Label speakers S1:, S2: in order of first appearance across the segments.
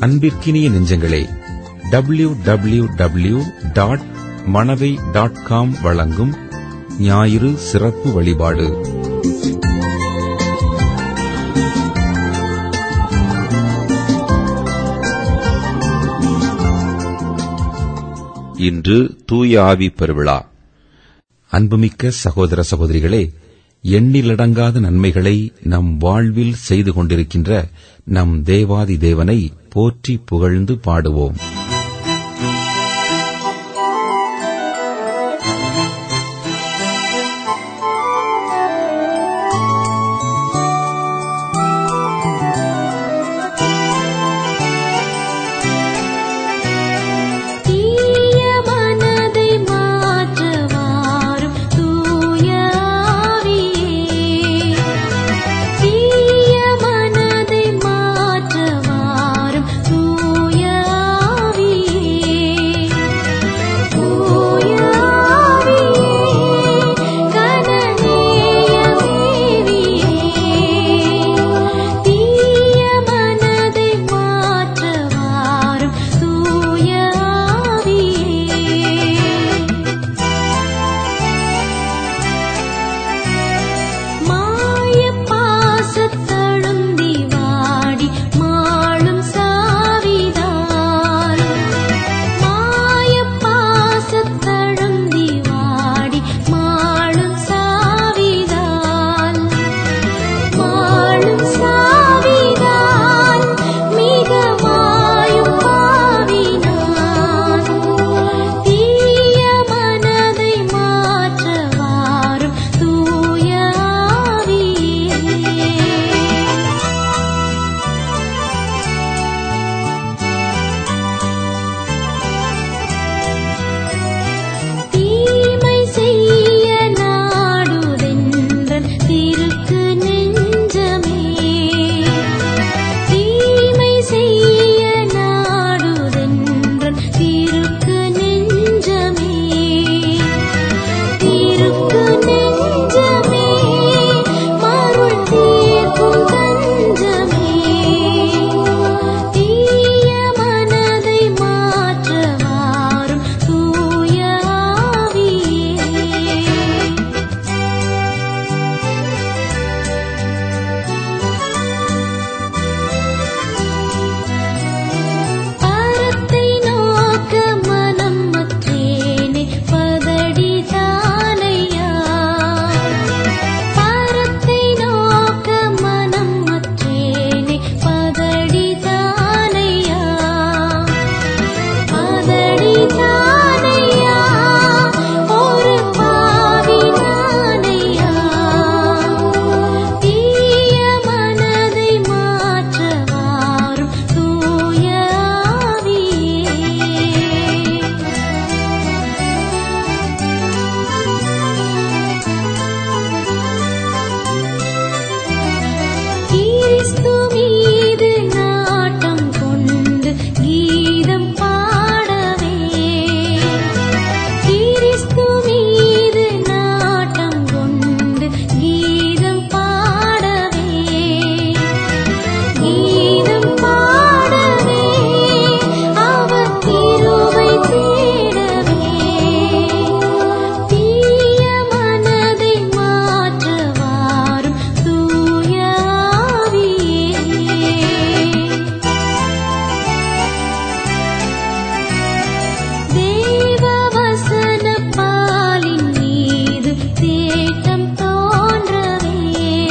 S1: அன்பிற்கினிய நெஞ்சங்களே W W W dot Manavai dot com வழங்கும் ஞாயிறு சிறப்பு வழிபாடு இன்று தூய ஆவி பெருவிழா அன்புமிக்க சகோதர சகோதரிகளே எண்ணிலடங்காத நன்மைகளை நம் வாழ்வில் செய்து கொண்டிருக்கின்ற நம் தேவாதி தேவனை போற்றி புகழ்ந்து பாடுவோம்
S2: தீய மனதை மாற்றுவாரும் தூய ஆவியே தீய மனதை மாற்றுவாரும் தூய ஆவியே தூய ஆவியே கனநேய மேவியே தீய மனதை மாற்றுவாரும் தூய ஆவியே மாயப் பாசத்தழுந்தி வாடி மாளும் சாவிதால் மாயப் பாசத்தழுந்தி வாடி மாளும் சாவிதால் மாளும் சாவிதால் மிக மாயும் பாவினான் தீய மனதை மாற்றவாரும் தூய ஆவியே தீமை செய்ய நாடுதென்றன் திருக்கு நெஞ்சமே தீமை செய்ய நாடுதென்றன் திருக்கு நெஞ்சமே திருக்கு நெஞ்சமே மருள் தீர்க்கும் தஞ்சமே தீய மனதை மாற்றவாரும் தூய ஆவியே பரத்தை நோக்க மனம் மற்றேனே பதடி தானையா பரத்தை நோக்க மனம் மற்றேனே பதடி தானையா பதடி தானையா ஒரு பாவி நானையா தீய மனதை மாற்றவாரும் தூய ஆவியே கிறிஸ்து மீது நாட்டம் கொண்டு கீதம் பாடவே கிறிஸ்து மீது நாட்டம் கொண்டு கீதம் பாடவே கீதம் பாடவே அவர் திருவை தேடவே தீய மனதை மாற்றவாரும் தூய ஆவியே தேவ வசன பாலின் மீது தேட்டம் தோன்றவே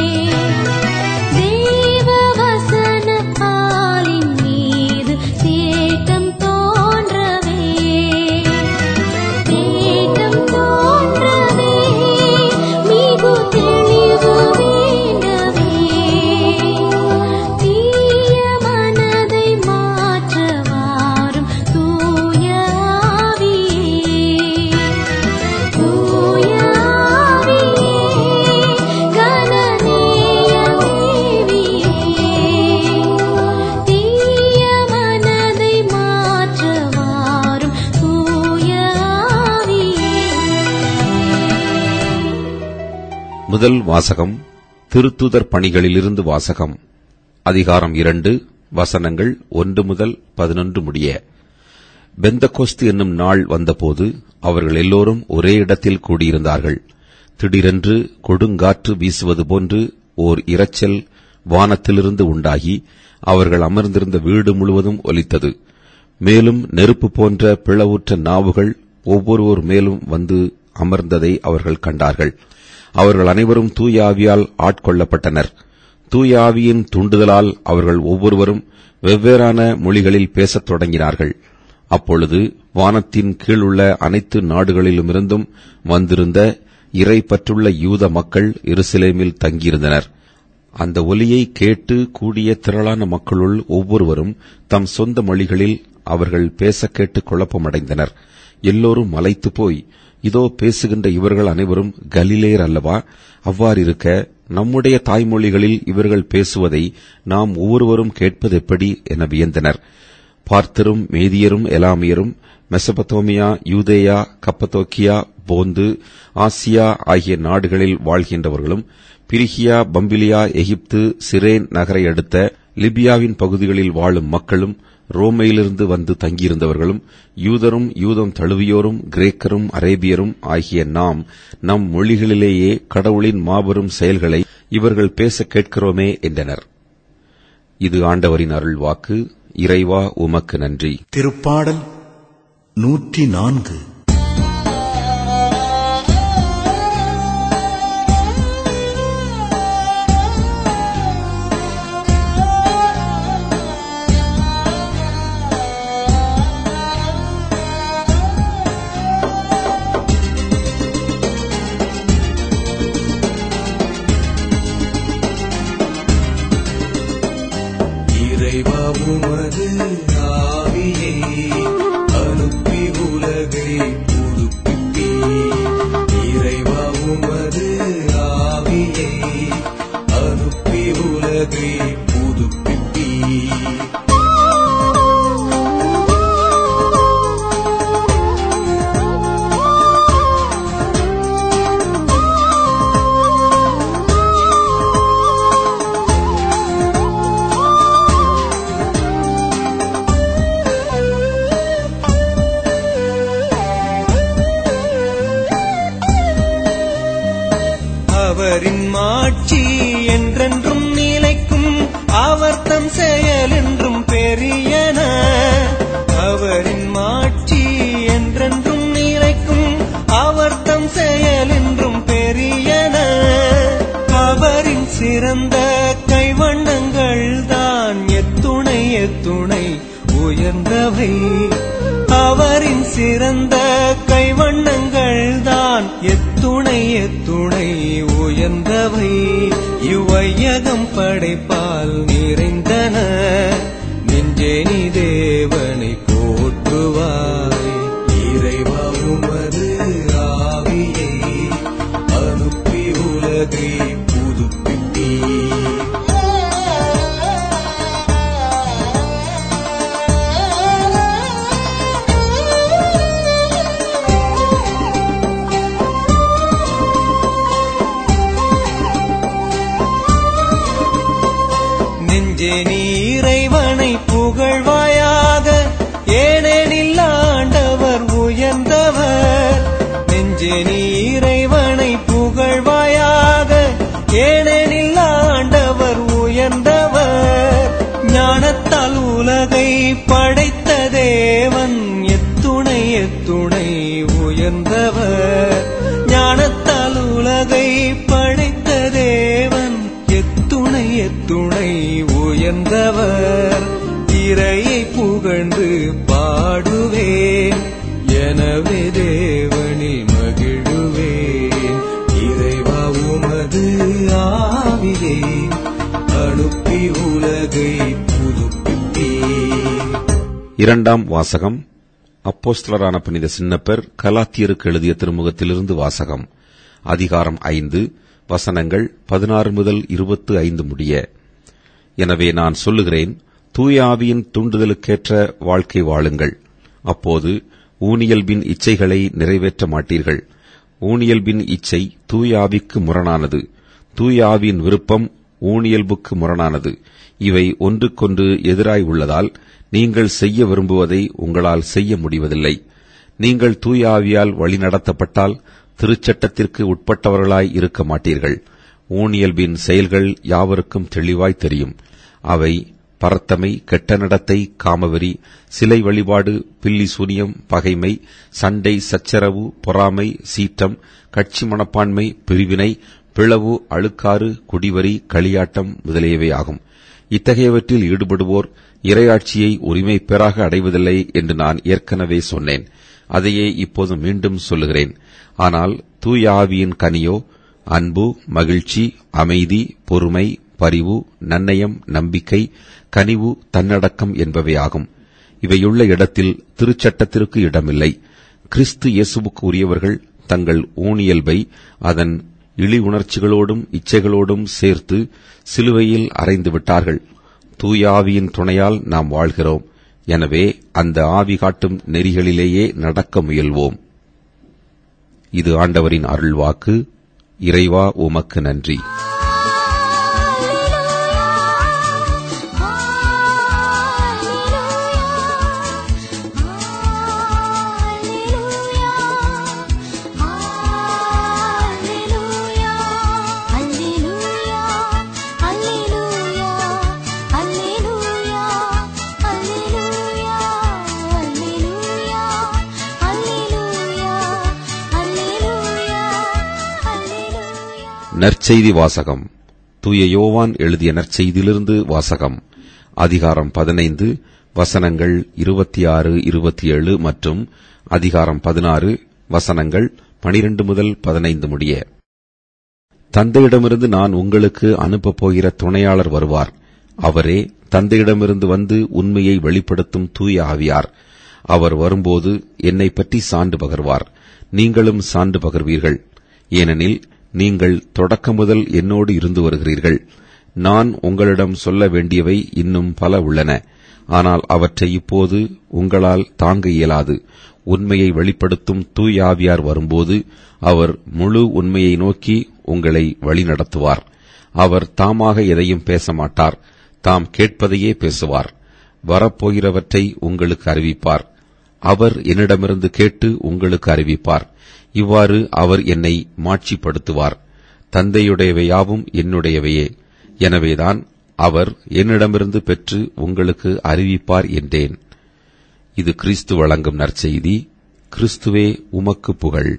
S2: தேவ வசன பாலின் மீது தேட்டம் தோன்றவே தேட்டம் தோன்றவே மிகு தெளிவு வேண்டவே தீய மனதை மாற்றவாரும் தூய ஆவியே தூய ஆவியே கனநேய மேவியே தீய மனதை மாற்றவாரும் தூய ஆவியே
S1: முதல் வாசகம் திருத்துதர் பணிகளிலிருந்து வாசகம் அதிகாரம் இரண்டு வசனங்கள் ஒன்று முதல் பதினொன்று முடிய பெந்தகோஸ்து என்னும் நாள் வந்தபோது அவர்கள் எல்லோரும் ஒரே இடத்தில் கூடியிருந்தார்கள் திடீரென்று கொடுங்காற்று வீசுவது போன்று ஓர் இரைச்சல் வானத்திலிருந்து உண்டாகி அவர்கள் அமர்ந்திருந்த வீடு முழுவதும் ஒலித்தது மேலும் நெருப்பு போன்ற பிளவுற்ற நாவுகள் ஒவ்வொருவர் மேலும் வந்து அமர்ந்ததை அவர்கள் கண்டார்கள் அவர்கள் அனைவரும் தூய ஆவியால் ஆட்கொள்ளப்பட்டனர் தூய ஆவியின் தூண்டுதலால் அவர்கள் ஒவ்வொருவரும் வெவ்வேறான மொழிகளில் பேசத் தொடங்கினார்கள் அப்பொழுது வானத்தின் கீழுள்ள அனைத்து நாடுகளிலுமிருந்தும் வந்திருந்த இறை பற்றுள்ள யூத மக்கள் எருசலேமில் தங்கியிருந்தனர் அந்த ஒலியை கேட்டு கூடிய திரளான மக்களுள் ஒவ்வொருவரும் தம் சொந்த மொழிகளில் அவர்கள் பேச கேட்டு குழப்பமடைந்தனர் எல்லோரும் மலைத்து போய் இதோ பேசுகின்ற இவர்கள் அனைவரும் கலிலேயர் அல்லவா அவ்வாறிருக்க நம்முடைய தாய்மொழிகளில் இவர்கள் பேசுவதை நாம் ஒவ்வொருவரும் கேட்பது எப்படி என வியந்தனர் பார்த்தரும் மேதியரும் எலாமியரும் மெசபத்தோமியா யூதேயா கப்பத்தோக்கியா போந்து ஆசியா ஆகிய நாடுகளில் வாழ்கின்றவர்களும் பிரிகியா பம்பிலியா எகிப்து சிரேன் நகரை அடுத்த லிபியாவின் பகுதிகளில் வாழும் மக்களும் ரோமையிலிருந்து வந்து தங்கியிருந்தவர்களும் யூதரும் யூதம் தழுவியோரும் கிரேக்கரும் அரேபியரும் ஆகிய நாம் நம் மொழிகளிலேயே கடவுளின் மாபெரும் செயல்களை இவர்கள் பேச கேட்கிறோமே என்றனர் இது ஆண்டவரின் அருள்வாக்கு இறைவா உமக்கு நன்றி
S3: திருப்பாடல் நூற்றி நான்கு
S4: இறைவா உமது ஆவியை அனுப்பி உலகை புதுப்பிப்பி இறைவா உமது ஆவியை அனுப்பி உலகை புதுப்பிப்பி அவரின் மாட்சி என்றென்றும் நிலைக்கும் அவர் தம் செயல் என்றும் பெரியன அவரின் மாட்சி என்றென்றும் நிலைக்கும் அவர் தம் செயல் என்றும் பெரியன அவரின் சிறந்த கைவண்ணங்கள் தான் எத்துணை எத்துணை உயர்ந்தவை அவரின் சிறந்த கைவண்ணங்கள் தான் எத்துணை எத்துணை உயர்ந்தவை இவ்வையகம் படைப்பால் நிறைந்தன நெஞ்சே நீ தேவனை போற்றுவாய் இறைவா உமது ஆவியை அனுப்பி உலகை புதுப்பிப்பீ நெஞ்சே நீ இறைவனை புகழ்வாயாக ஏனெனில் ஆண்டவர் உயர்ந்தவர் நெஞ்சே நீ இறைவனை புகழ்வாயாக ஏனெனில் ஆண்டவர் உயர்ந்தவர் ஞானத்தால் உலகை படைத்த தேவன் எத்துணை எத்துணை உயர்ந்தவர் ஞானத்தால் உலகை படைத்த தேவன் எத்துணை எத்துணை உயர்ந்தவர் இறையை புகழ்ந்து பாடுவேன் எனவே தேவனில் மகிழுவேன் இறைவா உமது ஆவியை அனுப்பி உலகை புதுப்பிப்பீர்
S1: இரண்டாம் வாசகம் அப்போஸ்தலரான புனித சின்னப்பர் கலாத்தியருக்கு எழுதிய திருமுகத்திலிருந்து வாசகம் அதிகாரம் ஐந்து வசனங்கள் பதினாறு முதல் இருபத்து ஐந்து முடிய எனவே நான் சொல்லுகிறேன் தூய ஆவியின் தூண்டுதலுக்கேற்ற வாழ்க்கை வாழுங்கள் அப்போது ஊனியல்பின் இச்சைகளை நிறைவேற்ற மாட்டீர்கள் ஊனியல்பின் இச்சை தூய ஆவிக்கு முரணானது தூய ஆவியின் விருப்பம் ஊனியல்புக்கு முரணானது இவை ஒன்றுக்கொன்று எதிராய் உள்ளதால் நீங்கள் செய்ய விரும்புவதை உங்களால் செய்ய முடிவதில்லை நீங்கள் தூயாவியால் வழிநடத்தப்பட்டால் திருச்சட்டத்திற்கு உட்பட்டவர்களாய் இருக்க மாட்டீர்கள் ஊனியல்பின் செயல்கள் யாவருக்கும் தெளிவாய் தெரியும் அவை பரத்தமை கெட்ட நடத்தை காமவெறி சிலை வழிபாடு பில்லி சூனியம் பகைமை சண்டை சச்சரவு பொறாமை சீற்றம் கட்சி மனப்பான்மை பிரிவினை பிளவு அழுக்காறு குடிவரி களியாட்டம் முதலியவை ஆகும் இத்தகையவற்றில் ஈடுபடுவோர் இரையாட்சியை உரிமை பெறாக அடைவதில்லை என்று நான் ஏற்கனவே சொன்னேன் அதையே இப்போது மீண்டும் சொல்லுகிறேன் ஆனால் தூய ஆவியின் கனியோ அன்பு மகிழ்ச்சி அமைதி பொறுமை பரிவு நன்னயம் நம்பிக்கை கனிவு தன்னடக்கம் என்பவையாகும் இவையுள்ள இடத்தில் திருச்சட்டத்திற்கு இடமில்லை கிறிஸ்து இயேசுவுக்கு உரியவர்கள் தங்கள் ஊனியல்பை அதன் இழி உணர்ச்சிகளோடும் இச்சைகளோடும் சேர்த்து சிலுவையில் அறைந்து விட்டார்கள் தூய ஆவியின் துணையால் நாம் வாழ்கிறோம் எனவே அந்த ஆவி காட்டும் நெறிகளிலேயே நடக்க முயல்வோம் இது ஆண்டவரின் அருள்வாக்கு இறைவா உமக்கு நன்றி நற்செய்தி வாசகம் தூய யோவான் எழுதிய நற்செய்தியிலிருந்து வாசகம் அதிகாரம் பதினைந்து வசனங்கள் இருபத்தி ஆறு இருபத்தி ஏழு மற்றும் அதிகாரம் பதினாறு வசனங்கள் பனிரெண்டு முதல் பதினைந்து முடிய தந்தையிடமிருந்து நான் உங்களுக்கு அனுப்பப் போகிற துணையாளர் வருவார் அவரே தந்தையிடமிருந்து வந்து உண்மையை வெளிப்படுத்தும் தூய ஆவியார் அவர் வரும்போது என்னை பற்றி சான்று பகர்வார் நீங்களும் சான்று பகர்வீர்கள் ஏனெனில் நீங்கள் தொடக்கம் முதல் என்னோடு இருந்து வருகிறீர்கள் நான் உங்களிடம் சொல்ல வேண்டியவை இன்னும் பல உள்ளன ஆனால் அவற்றை இப்போது உங்களால் தாங்க இயலாது உண்மையை வெளிப்படுத்தும் தூயாவியார் வரும்போது அவர் முழு உண்மையை நோக்கி உங்களை வழிநடத்துவார் அவர் தாமாக எதையும் பேச மாட்டார் தாம் கேட்பதையே பேசுவார் வரப்போகிறவற்றை உங்களுக்கு அறிவிப்பார் அவர் என்னிடமிருந்து கேட்டு உங்களுக்கு அறிவிப்பார் இவ்வாறு அவர் என்னை மாட்சிப்படுத்துவார் தந்தையுடையவையாவும் என்னுடையவையே எனவேதான் அவர் என்னிடமிருந்து பெற்று உங்களுக்கு அறிவிப்பார் என்றேன் இது கிறிஸ்து வழங்கும் நற்செய்தி கிறிஸ்துவே உமக்கு புகழ்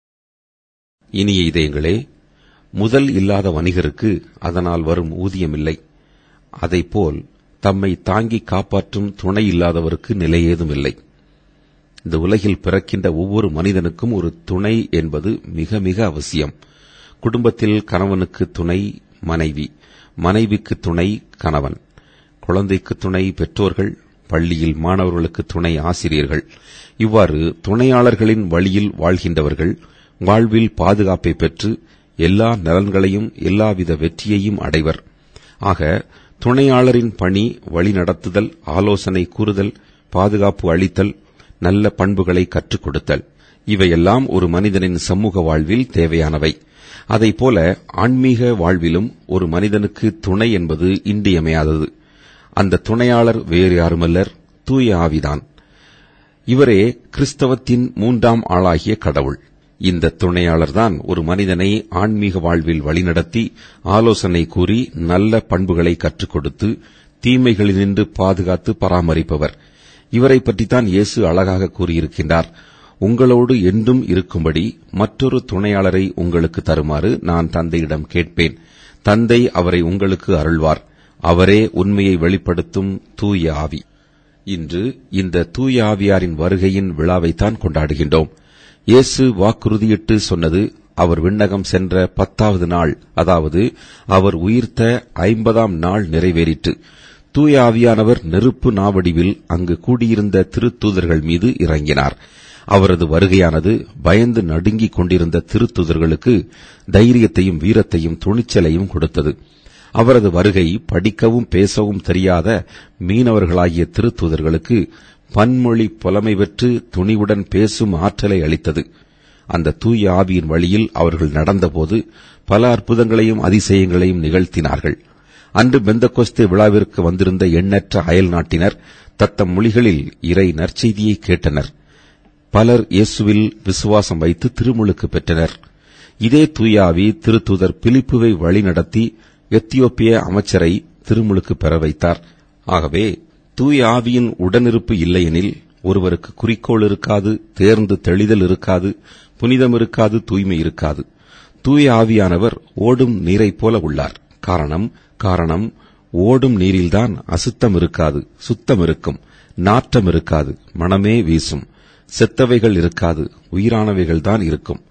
S1: இனிய இதயங்களே முதல் இல்லாத வணிகருக்கு அதனால் வரும் ஊதியமில்லை அதைப்போல் தம்மை தாங்கி காப்பாற்றும் துணை இல்லாதவருக்கு நிலையேதும் இல்லை இந்த உலகில் பிறக்கின்ற ஒவ்வொரு மனிதனுக்கும் ஒரு துணை என்பது மிக மிக அவசியம் குடும்பத்தில் கணவனுக்கு துணை மனைவி மனைவிக்கு துணை கணவன் குழந்தைக்கு துணை பெற்றோர்கள் பள்ளியில் மாணவர்களுக்கு துணை ஆசிரியர்கள் இவ்வாறு துணையாளர்களின் வழியில் வாழ்கின்றவர்கள் வாழ்வில் பாதுகாப்பை பெற்று எல்லா நலன்களையும் எல்லாவித வெற்றியையும் அடைவர் ஆக துணையாளரின் பணி வழிநடத்துதல் ஆலோசனை கூறுதல் பாதுகாப்பு அளித்தல் நல்ல பண்புகளை கற்றுக் கொடுத்தல் இவையெல்லாம் ஒரு மனிதனின் சமூக வாழ்வில் தேவையானவை அதைப்போல ஆன்மீக வாழ்விலும் ஒரு மனிதனுக்கு துணை என்பது இன்றியமையாதது அந்த துணையாளர் வேறு யாருமல்லர் தூய ஆவிதான் இவரே கிறிஸ்தவத்தின் மூன்றாம் ஆளாகிய கடவுள் இந்த துணையாளர்தான் ஒரு மனிதனை ஆன்மீக வாழ்வில் வழிநடத்தி ஆலோசனை கூறி நல்ல பண்புகளை கற்றுக் கொடுத்து தீமைகளினின்று பாதுகாத்து பராமரிப்பவர் இவரை பற்றித்தான் இயேசு அழகாக கூறியிருக்கின்றார் உங்களோடு என்றும் இருக்கும்படி மற்றொரு துணையாளரை உங்களுக்கு தருமாறு நான் தந்தையிடம் கேட்பேன் தந்தை அவரை உங்களுக்கு அருள்வார் அவரே உண்மையை வெளிப்படுத்தும் தூய ஆவி இன்று இந்த தூய ஆவியாரின் வருகையின் விழாவைத்தான் கொண்டாடுகின்றோம் இயேசு வாக்குறுதியிட்டு சொன்னது அவர் விண்ணகம் சென்ற பத்தாவது நாள் அதாவது அவர் உயிர்த்த ஐம்பதாம் நாள் நிறைவேறிற்று தூய ஆவியானவர் நெருப்பு நாவடிவில் அங்கு கூடியிருந்த திருத்தூதர்கள் மீது இறங்கினார் அவரது வருகையானது பயந்து நடுங்கிக் கொண்டிருந்த திருத்துதர்களுக்கு தைரியத்தையும் வீரத்தையும் துணிச்சலையும் கொடுத்தது அவரது வருகை படிக்கவும் பேசவும் தெரியாத மீனவர்களாகிய திருத்துதர்களுக்கு பன்மொழி புலமை பெற்று துணிவுடன் பேசும் ஆற்றலை அளித்தது அந்த தூய ஆவியின் வழியில் அவர்கள் நடந்தபோது பல அற்புதங்களையும் அதிசயங்களையும் நிகழ்த்தினார்கள் அன்று பெந்தகோஸ்தே விழாவிற்கு வந்திருந்த எண்ணற்ற அயல் நாட்டினர் தத்தம் மொழிகளில் இறை நற்செய்தியை கேட்டனர் பலர் இயேசுவில் விசுவாசம் வைத்து திருமுழுக்கு பெற்றனர் இதே தூயாவி திருத்தூதர் பிலிப்புவை வழிநடத்தி எத்தியோப்பிய அமைச்சரை திருமுழுக்கு பெற வைத்தார் ஆகவே தூய ஆவியின் உடனிருப்பு இல்லையெனில் ஒருவருக்கு குறிக்கோள் இருக்காது தேர்ந்து தெளிதல் இருக்காது புனிதம் இருக்காது தூய்மை இருக்காது தூய ஆவியானவர் ஓடும் நீரைப் போல உள்ளார் காரணம் காரணம் ஓடும் நீரில்தான் அசுத்தம் இருக்காது சுத்தம் இருக்கும் நாற்றம் இருக்காது மனமே வீசும் செத்தவைகள் இருக்காது உயிரானவைகள்தான் இருக்கும்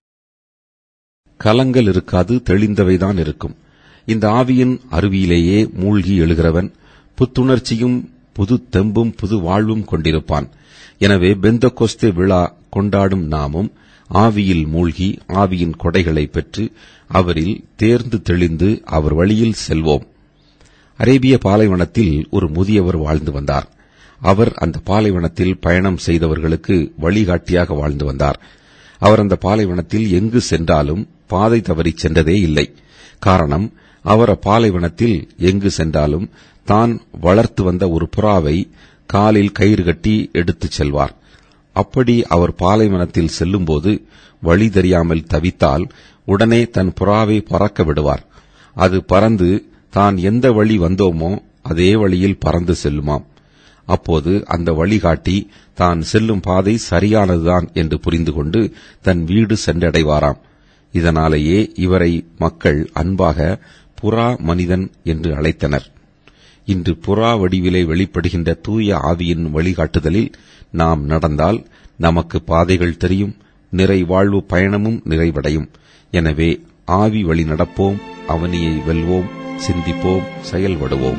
S1: கலங்கள் இருக்காது தெளிந்தவைதான் இருக்கும் இந்த ஆவியின் அருவியிலேயே மூழ்கி எழுகிறவன் புத்துணர்ச்சியும் புது தெம்பும் புது வாழ்வும் கொண்டிருப்பான் எனவே பெந்தகோஸ்தே விழா கொண்டாடும் நாமும் ஆவியில் மூழ்கி ஆவியின் கொடைகளை பெற்று அவரில் தேர்ந்து தெளிந்து அவர் வழியில் செல்வோம் அரேபிய பாலைவனத்தில் ஒரு முதியவர் வாழ்ந்து வந்தார் அவர் அந்த பாலைவனத்தில் பயணம் செய்தவர்களுக்கு வழிகாட்டியாக வாழ்ந்து வந்தார் அவர் அந்த பாலைவனத்தில் எங்கு சென்றாலும் பாதை தவறிச் சென்றதே இல்லை காரணம் அவர் அப்பாலைவனத்தில் எங்கு சென்றாலும் தான் வளர்த்து வந்த ஒரு புறாவை காலில் கயிறு கட்டி எடுத்துச் செல்வார் அப்படி அவர் பாலைவனத்தில் செல்லும்போது வழி தெரியாமல் தவித்தால் உடனே தன் புறாவை பறக்க விடுவார் அது பறந்து தான் எந்த வழி வந்தோமோ அதே வழியில் பறந்து செல்லுமாம் அப்போது அந்த வழிகாட்டி தான் செல்லும் பாதை சரியானதுதான் என்று புரிந்து கொண்டு தன் வீடு சென்றடைவாராம் இதனாலேயே இவரை மக்கள் அன்பாக புறா மனிதன் என்று அழைத்தனர் இன்று புறா வடிவிலே வெளிப்படுகின்ற தூய ஆவியின் வழிகாட்டுதலில் நாம் நடந்தால் நமக்கு பாதைகள் தெரியும் நிறைவாழ்வு பயணமும் நிறைவடையும் எனவே ஆவி வழி நடப்போம் அவனியை வெல்வோம் சிந்திப்போம் செயல்படுவோம்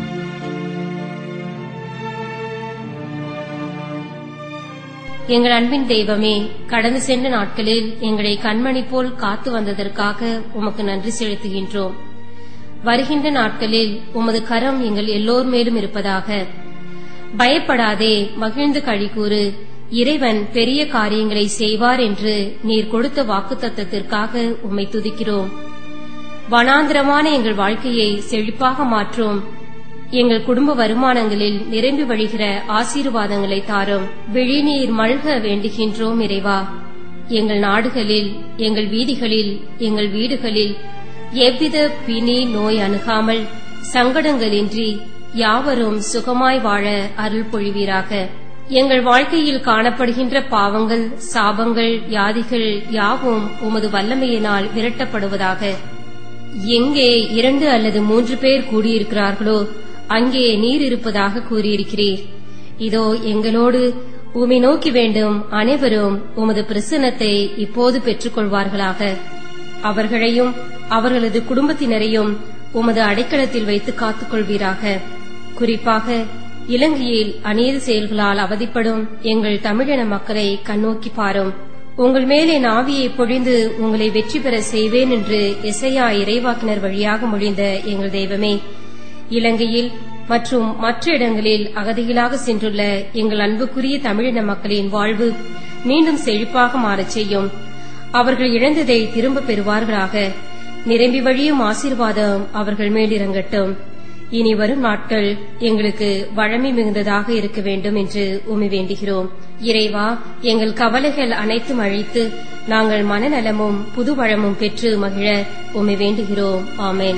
S5: எங்கள் அன்பின் தெய்வமே கடந்து சென்ற நாட்களில் எங்களை கண்மணி போல் காத்து வந்ததற்காக உமக்கு நன்றி செலுத்துகின்றோம் வருகின்ற நாட்களில் உமது கரம் எங்கள் எல்லோர் மேலும் இருப்பதாக பயப்படாதே மகிழ்ந்து கழிகூறு இறைவன் பெரிய காரியங்களை செய்வார் என்று நீர் கொடுத்த வாக்குத்தத்தத்திற்காக உம்மை துதிக்கிறோம் வனாந்திரமான எங்கள் வாழ்க்கையை செழிப்பாக மாற்றும் எங்கள் குடும்ப வருமானங்களில் நிரம்பி வழிகிற ஆசீர்வாதங்களை தாரும் விழிநீர் மல்க வேண்டுகின்றோம் இறைவா எங்கள் நாடுகளில் எங்கள் வீதிகளில் எங்கள் வீடுகளில் எவ்வித பிணி நோய் அணுகாமல் சங்கடங்களின்றி யாவரும் சுகமாய் வாழ அருள் பொழிவீராக எங்கள் வாழ்க்கையில் காணப்படுகின்ற பாவங்கள் சாபங்கள் வியாதிகள் யாவும் உமது வல்லமையினால் விரட்டப்படுவதாக எங்கே இரண்டு அல்லது மூன்று பேர் கூடியிருக்கிறார்களோ அங்கே நீர் இருப்பதாக கூறியிருக்கிறீர் இதோ எங்களோடு உமை நோக்கி வேண்டும் அனைவரும் உமது பிரசன்னத்தை இப்போது பெற்றுக்கொள்வார்களாக அவர்களையும் அவர்களது குடும்பத்தினரையும் உமது அடைக்கலத்தில் வைத்து காத்துக்கொள்வீராக குறிப்பாக இலங்கையில் அநீதி செயல்களால் அவதிப்படும் எங்கள் தமிழின மக்களை கண்ணோக்கி பாரும் உங்கள் மேல் என் ஆவியை பொழிந்து உங்களை வெற்றி பெற செய்வேன் என்று எசையா இறைவாக்கினர் வழியாக மொழிந்த எங்கள் தெய்வமே இலங்கையில் மற்றும் மற்ற இடங்களில் அகதிகளாக சென்றுள்ள எங்கள் அன்புக்குரிய தமிழின மக்களின் வாழ்வு மீண்டும் செழிப்பாக மாறச் செய்யும் அவர்கள் இழந்ததை திரும்ப பெறுவார்களாக நிரம்பி வழியும் ஆசீர்வாதம் அவர்கள் மேல் இறங்கட்டும் இனி வரும் நாட்கள் எங்களுக்கு வழமை மிகுந்ததாக இருக்க வேண்டும் என்று உமி வேண்டுகிறோம் இறைவா எங்கள் கவலைகள் அனைத்தும் அழித்து நாங்கள் மனநலமும் புது வளமும் பெற்று மகிழ உமை வேண்டுகிறோம் ஆமென்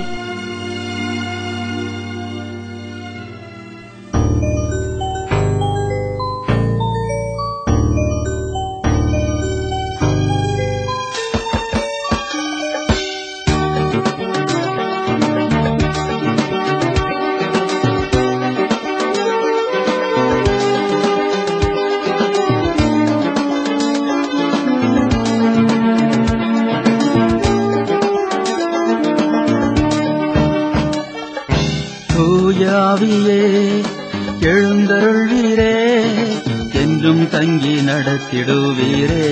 S6: தூயாவியே எழுந்தருள்வீரே என்றும் தங்கி நடத்திடுவீரே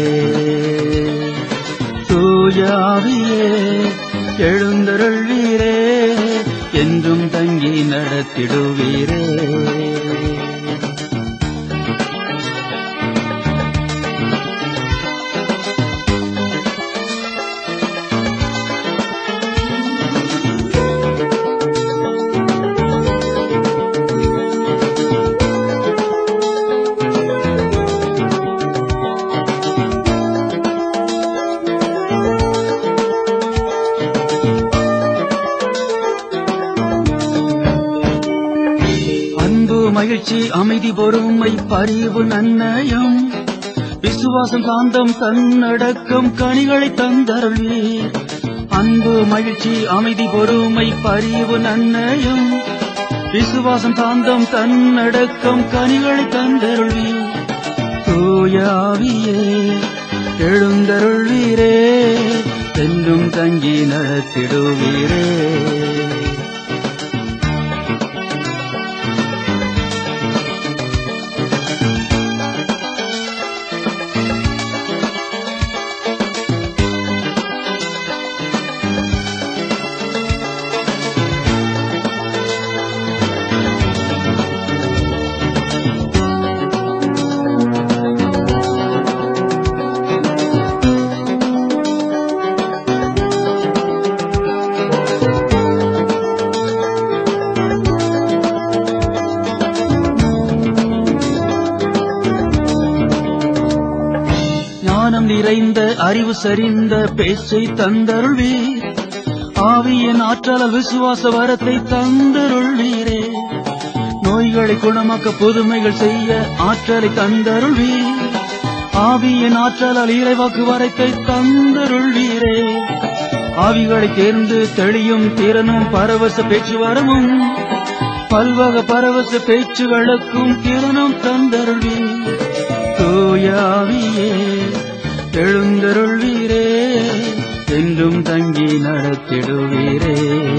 S6: தூயாவியே எழுந்தருள்வீரே என்றும் தங்கி நடத்திடுவீரே மகிழ்ச்சி அமைதி பொறுமை பரிவு நன்னயம் விசுவாசம் சாந்தம் தன்னடக்கம் கனிகளை தந்தருள்வீர் அன்பு மகிழ்ச்சி அமைதி பொறுமை பரிவு நன்னயம் விசுவாசம் சாந்தம் தன்னடக்கம் கனிகளை தந்தருள்வீர் தூயாவியே எழுந்தருள்வீரே என்றும் தங்கி நடத்திடுவீரே ஞானம் நிறைந்த அறிவு சரிந்த பேச்சை தந்தருள்வீர் ஆவியின் ஆற்றலால் விசுவாச வரத்தை தந்தருள்வீரே நோய்களை குணமாக்க புதுமைகள் செய்ய ஆற்றலை தந்தருள்வீர் ஆவியின் ஆற்றலால் இறைவாக்கு வரத்தை தந்தருள்வீரே ஆவிகளை தேர்ந்து தெளியும் திறனும் பரவச பேச்சு வரமும் பல்வக பரவச பேச்சு வழக்கும் திறனும் தந்தருள்வீர் தூயாவியே எழுந்தருள்வீரே என்றும் தங்கி நடத்திடுவீரே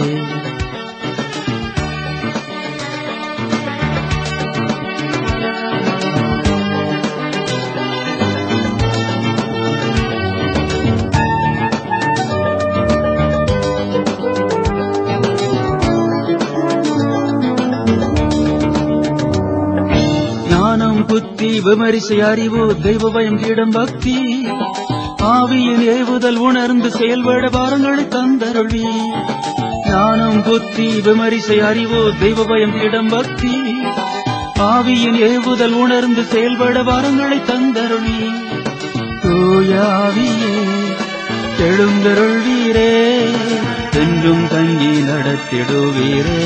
S6: ஞானம் புத்தி விமரிசை அறிவு தெய்வ பயம் கீடம் பக்தி ஆவியின் ஏவுதல் உணர்ந்து செயல்பட வாரங்களை தந்தருளி ஞானம் புத்தி விமரிசை அறிவு தெய்வ பயம் கீடம் பக்தி ஆவியின் ஏவுதல் உணர்ந்து செயல்பட வாரங்களை தந்தருளி தூயாவியே எழுந்தருள்வீரே என்றும் தங்கி நடத்திடுவீரே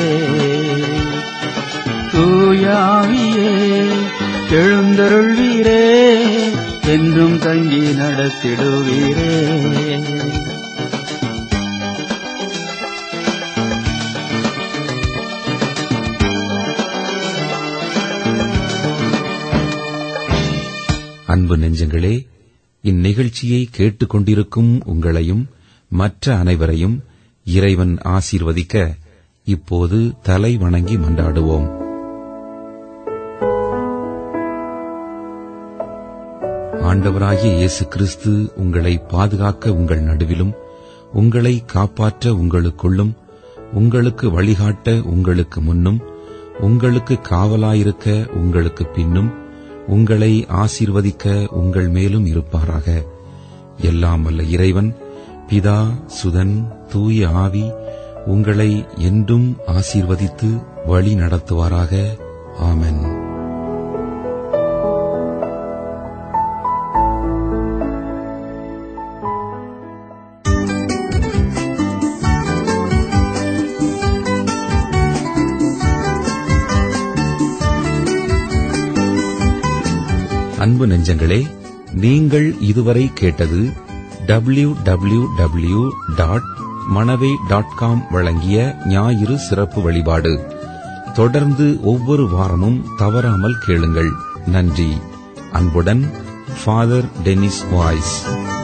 S6: தூயாவியே எழுந்தருள்வீரே என்றும் தங்கி நடத்திடுவீரே
S1: அன்பு நெஞ்சங்களே இந்நிகழ்ச்சியை கேட்டுக்கொண்டிருக்கும் உங்களையும் மற்ற அனைவரையும் இறைவன் ஆசீர்வதிக்க இப்போது தலை வணங்கி மன்றாடுவோம் ஆண்டவராகிய இயேசு கிறிஸ்து உங்களை பாதுகாக்க உங்கள் நடுவிலும் உங்களை காப்பாற்ற உங்களுக்குள்ளும் உங்களுக்கு வழிகாட்ட உங்களுக்கு முன்னும் உங்களுக்கு காவலாயிருக்க உங்களுக்கு பின்னும் உங்களை ஆசீர்வதிக்க உங்கள் மேலும் இருப்பாராக எல்லாம் வல்ல இறைவன் பிதா சுதன் தூய ஆவி உங்களை என்றும் ஆசீர்வதித்து வழி நடத்துவாராக ஆமென் அன்பு நெஞ்சங்களே நீங்கள் இதுவரை கேட்டது W W W dot Manavai dot com வழங்கிய ஞாயிறு சிறப்பு வழிபாடு தொடர்ந்து ஒவ்வொரு வாரமும் தவறாமல் கேளுங்கள் நன்றி அன்புடன் ஃபாதர் டெனிஸ் வாய்ஸ்